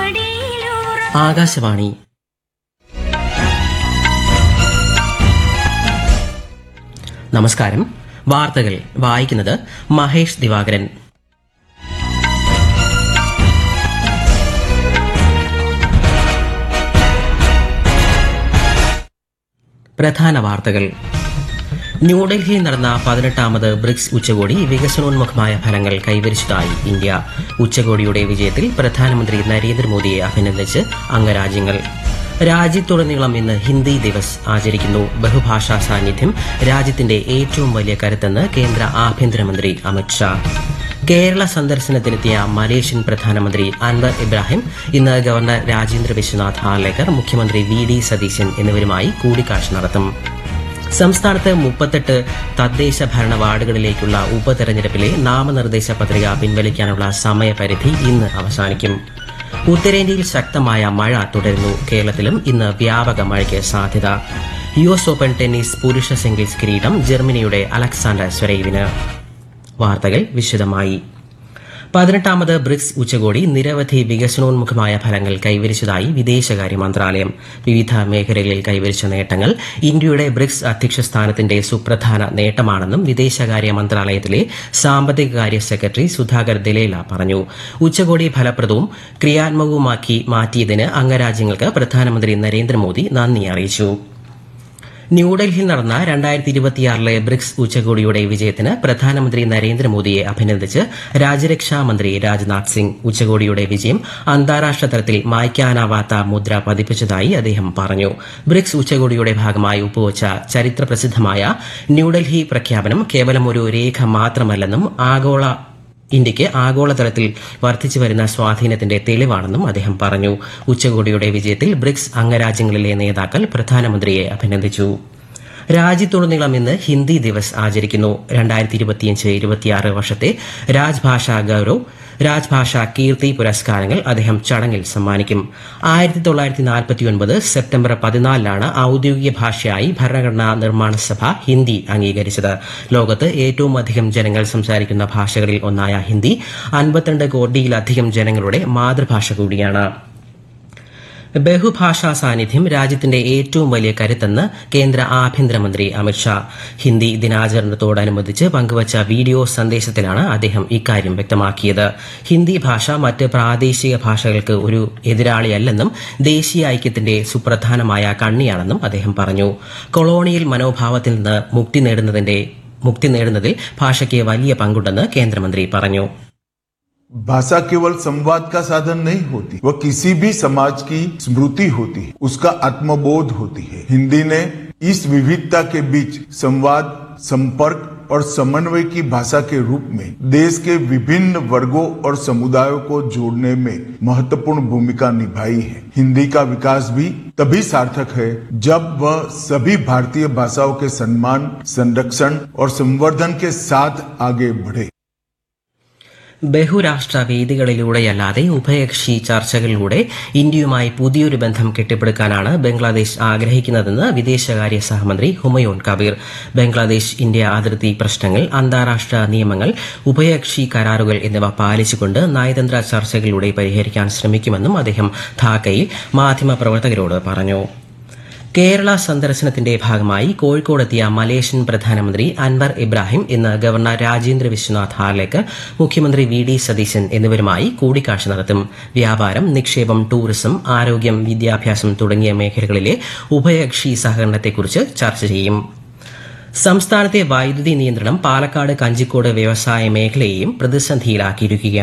മടിയിലൂറ ആകാശവാണി നമസ്കാരം വാർത്തകൾ വായിക്കുന്നത് മഹേഷ് ദിവാകരൻ പ്രധാന വാർത്തകൾ ന്യൂഡൽഹിയിൽ നടന്ന പതിനെട്ടാമത് ബ്രിക്സ് ഉച്ചകോടി വികസനോന്മുഖമായ ഫലങ്ങൾ കൈവരിച്ചതായി ഇന്ത്യ ഉച്ചകോടിയുടെ വിജയത്തിൽ പ്രധാനമന്ത്രി നരേന്ദ്രമോദിയെ അഭിനന്ദിച്ച് അംഗരാജ്യങ്ങൾ രാജ്യത്തുടനീളം ഇന്ന് ഹിന്ദി ദിവസ് ആചരിക്കുന്നു ബഹുഭാഷാ സാന്നിധ്യം രാജ്യത്തിന്റെ ഏറ്റവും വലിയ കരുത്തെന്ന് കേന്ദ്ര ആഭ്യന്തരമന്ത്രി അമിത്ഷാ കേരള സന്ദർശനത്തിനെത്തിയ മലേഷ്യൻ പ്രധാനമന്ത്രി അൻവർ ഇബ്രാഹിം ഇന്ന് ഗവർണർ രാജേന്ദ്ര വിശ്വനാഥ് ഹാർലേക്കർ മുഖ്യമന്ത്രി വി ഡി സതീശൻ എന്നിവരുമായി കൂടിക്കാഴ്ച നടത്തും സംസ്ഥാനത്ത് മുപ്പത്തെട്ട് തദ്ദേശ ഭരണ വാർഡുകളിലേക്കുള്ള ഉപതെരഞ്ഞെടുപ്പിലെ നാമനിർദ്ദേശ പത്രിക പിൻവലിക്കാനുള്ള സമയപരിധി ഇന്ന് അവസാനിക്കും ഉത്തരേന്ത്യയിൽ ശക്തമായ മഴ തുടരുന്നു കേരളത്തിലും ഇന്ന് വ്യാപക മഴയ്ക്ക് സാധ്യത യു എസ് ഓപ്പൺ ടെന്നീസ് പുരുഷ സിംഗിൾസ് കിരീടം ജർമ്മനിയുടെ അലക്സാണ്ടർ സ്വരൈവിന് വാർത്തകൾ വിശദമായി പതിനെട്ടാമത് ബ്രിക്സ് ഉച്ചകോടി നിരവധി വികസനോന്മുഖമായ ഫലങ്ങൾ കൈവരിച്ചതായി വിദേശകാര്യ മന്ത്രാലയം വിവിധ മേഖലകളിൽ കൈവരിച്ച നേട്ടങ്ങൾ ഇന്ത്യയുടെ ബ്രിക്സ് അധ്യക്ഷ സ്ഥാനത്തിന്റെ സുപ്രധാന നേട്ടമാണെന്നും വിദേശകാര്യ മന്ത്രാലയത്തിലെ സാമ്പത്തികകാര്യ സെക്രട്ടറി സുധാകർ ദിലേല പറഞ്ഞു ഉച്ചകോടി ഫലപ്രദവും ക്രിയാത്മകവുമാക്കി മാറ്റിയതിന് അംഗരാജ്യങ്ങൾക്ക് പ്രധാനമന്ത്രി നരേന്ദ്രമോദി നന്ദി അറിയിച്ചു ന്യൂഡൽഹിയിൽ നടന്ന രണ്ടായിരത്തി ഇരുപത്തിയാറിലെ ബ്രിക്സ് ഉച്ചകോടിയുടെ വിജയത്തിന് പ്രധാനമന്ത്രി നരേന്ദ്രമോദിയെ അഭിനന്ദിച്ച് രാജ്യരക്ഷാ മന്ത്രി രാജ്നാഥ് സിംഗ് ഉച്ചകോടിയുടെ വിജയം അന്താരാഷ്ട്ര തലത്തിൽ മായ്ക്കാനാവാത്ത മുദ്ര പതിപ്പിച്ചതായി അദ്ദേഹം പറഞ്ഞു ബ്രിക്സ് ഉച്ചകോടിയുടെ ഭാഗമായി ഒപ്പുവച്ച ചരിത്രപ്രസിദ്ധമായ ന്യൂഡൽഹി പ്രഖ്യാപനം കേവലം ഒരു രേഖ മാത്രമല്ലെന്നും ആഗോള ഇന്ത്യയ്ക്ക് ആഗോളതലത്തിൽ വർദ്ധിച്ചു വരുന്ന സ്വാധീനത്തിന്റെ തെളിവാണെന്നും അദ്ദേഹം പറഞ്ഞു ഉച്ചകോടിയുടെ വിജയത്തിൽ ബ്രിക്സ് അംഗരാജ്യങ്ങളിലെ നേതാക്കൾ പ്രധാനമന്ത്രിയെ അഭിനന്ദിച്ചു രാജ്യത്തുടനീളം ഇന്ന് ഹിന്ദി ദിവസ് ആചരിക്കുന്നു രണ്ടായിരത്തി ഇരുപത്തിയഞ്ച് ഇരുപത്തിയാറ് വർഷത്തെ രാജ്ഭാഷാ ഗൌരവ് രാജ്ഭാഷാ കീർത്തി പുരസ്കാരങ്ങൾ അദ്ദേഹം ചടങ്ങിൽ സമ്മാനിക്കും ആയിരത്തി തൊള്ളായിരത്തി നാൽപ്പത്തിയൊൻപത് സെപ്റ്റംബർ പതിനാലിനാണ് ഔദ്യോഗിക ഭാഷയായി ഭരണഘടനാ നിർമ്മാണ സഭ ഹിന്ദി അംഗീകരിച്ചത് ലോകത്ത് ഏറ്റവും അധികം ജനങ്ങൾ സംസാരിക്കുന്ന ഭാഷകളിൽ ഒന്നായ ഹിന്ദി അൻപത്തിരണ്ട് കോടിയിലധികം ജനങ്ങളുടെ മാതൃഭാഷ കൂടിയാണ് ബഹുഭാഷാ സാന്നിധ്യം രാജ്യത്തിന്റെ ഏറ്റവും വലിയ കരുത്തെന്ന് കേന്ദ്ര ആഭ്യന്തരമന്ത്രി അമിത്ഷാ ഹിന്ദി ദിനാചരണത്തോടനുബന്ധിച്ച് പങ്കുവച്ച വീഡിയോ സന്ദേശത്തിലാണ് അദ്ദേഹം ഇക്കാര്യം വ്യക്തമാക്കിയത് ഹിന്ദി ഭാഷ മറ്റ് പ്രാദേശിക ഭാഷകൾക്ക് ഒരു എതിരാളിയല്ലെന്നും ദേശീയ ഐക്യത്തിന്റെ സുപ്രധാനമായ കണ്ണിയാണെന്നും അദ്ദേഹം പറഞ്ഞു കൊളോണിയൽ മനോഭാവത്തിൽ നിന്ന് മുക്തി നേടുന്നതിന്റെ മുക്തി നേടുന്നതിൽ ഭാഷയ്ക്ക് വലിയ പങ്കുണ്ടെന്ന് കേന്ദ്രമന്ത്രി പറഞ്ഞു भाषा केवल संवाद का साधन नहीं होती वह किसी भी समाज की स्मृति होती है उसका आत्मबोध होती है हिंदी ने इस विविधता के बीच संवाद संपर्क और समन्वय की भाषा के रूप में देश के विभिन्न वर्गों और समुदायों को जोड़ने में महत्वपूर्ण भूमिका निभाई है हिंदी का विकास भी तभी सार्थक है जब वह सभी भारतीय भाषाओं के सम्मान संरक्षण और संवर्धन के साथ आगे बढ़े ബഹുരാഷ്ട്ര വേദികളിലൂടെയല്ലാതെ ഉഭയകക്ഷി ചർച്ചകളിലൂടെ ഇന്ത്യയുമായി പുതിയൊരു ബന്ധം കെട്ടിപ്പടുക്കാനാണ് ബംഗ്ലാദേശ് ആഗ്രഹിക്കുന്നതെന്ന് വിദേശകാര്യ സഹമന്ത്രി ഹുമയോൺ കബീർ ബംഗ്ലാദേശ് ഇന്ത്യ അതിർത്തി പ്രശ്നങ്ങൾ അന്താരാഷ്ട്ര നിയമങ്ങൾ ഉഭയകക്ഷി കരാറുകൾ എന്നിവ പാലിച്ചുകൊണ്ട് നയതന്ത്ര ചർച്ചകളിലൂടെ പരിഹരിക്കാൻ ശ്രമിക്കുമെന്നും അദ്ദേഹം ധാക്കയിൽ മാധ്യമപ്രവർത്തകരോട് പറഞ്ഞു കേരള സന്ദർശനത്തിന്റെ ഭാഗമായി കോഴിക്കോടെത്തിയ മലേഷ്യൻ പ്രധാനമന്ത്രി അൻവർ ഇബ്രാഹിം ഇന്ന് ഗവർണർ രാജേന്ദ്ര വിശ്വനാഥ് ഹാർലേക്കർ മുഖ്യമന്ത്രി വി ഡി സതീശൻ എന്നിവരുമായി കൂടിക്കാഴ്ച നടത്തും വ്യാപാരം നിക്ഷേപം ടൂറിസം ആരോഗ്യം വിദ്യാഭ്യാസം തുടങ്ങിയ മേഖലകളിലെ ഉഭയകക്ഷി സഹകരണത്തെക്കുറിച്ച് ചർച്ച ചെയ്യും സംസ്ഥാനത്തെ വൈദ്യുതി നിയന്ത്രണം പാലക്കാട് കഞ്ചിക്കോട് വ്യവസായ മേഖലയെയും പ്രതിസന്ധിയിലാക്കിയിരിക്കുകയാണ്